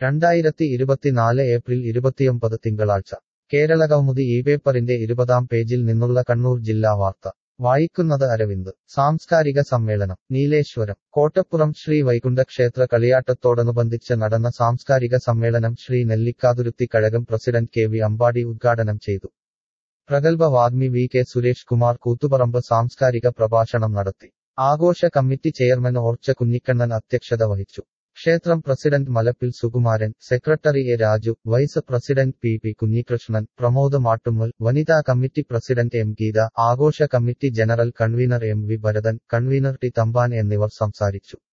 രണ്ടായിരത്തി ഇരുപത്തിനാല് ഏപ്രിൽ ഇരുപത്തിയൊമ്പത് തിങ്കളാഴ്ച കേരളകൗമുദി ഈ പേപ്പറിന്റെ ഇരുപതാം പേജിൽ നിന്നുള്ള കണ്ണൂർ ജില്ലാ വാർത്ത വായിക്കുന്നത് അരവിന്ദ് സാംസ്കാരിക സമ്മേളനം നീലേശ്വരം കോട്ടപ്പുറം ശ്രീ വൈകുണ്ഠ ക്ഷേത്ര കളിയാട്ടത്തോടനുബന്ധിച്ച് നടന്ന സാംസ്കാരിക സമ്മേളനം Sree Nellikkathuruthi Kazhakam president K V Ambadi ഉദ്ഘാടനം ചെയ്തു പ്രഗത്ഭ വാഗ്മി വി കെ സുരേഷ് കുമാർ കൂത്തുപറമ്പ് സാംസ്കാരിക പ്രഭാഷണം നടത്തി ആഘോഷ കമ്മിറ്റി ചെയർമാൻ ഓർച്ച കുഞ്ഞിക്കണ്ണൻ അധ്യക്ഷത വഹിച്ചു ക്ഷേത്രം president Malappil Sukumaran secretary A Raju vice president P P Kunhikrishnan Pramod Mattummal വനിതാ കമ്മിറ്റി പ്രസിഡന്റ് എം ഗീത ആഘോഷ committee general convener M V Bharathan convener T Thampan എന്നിവർ സംസാരിച്ചു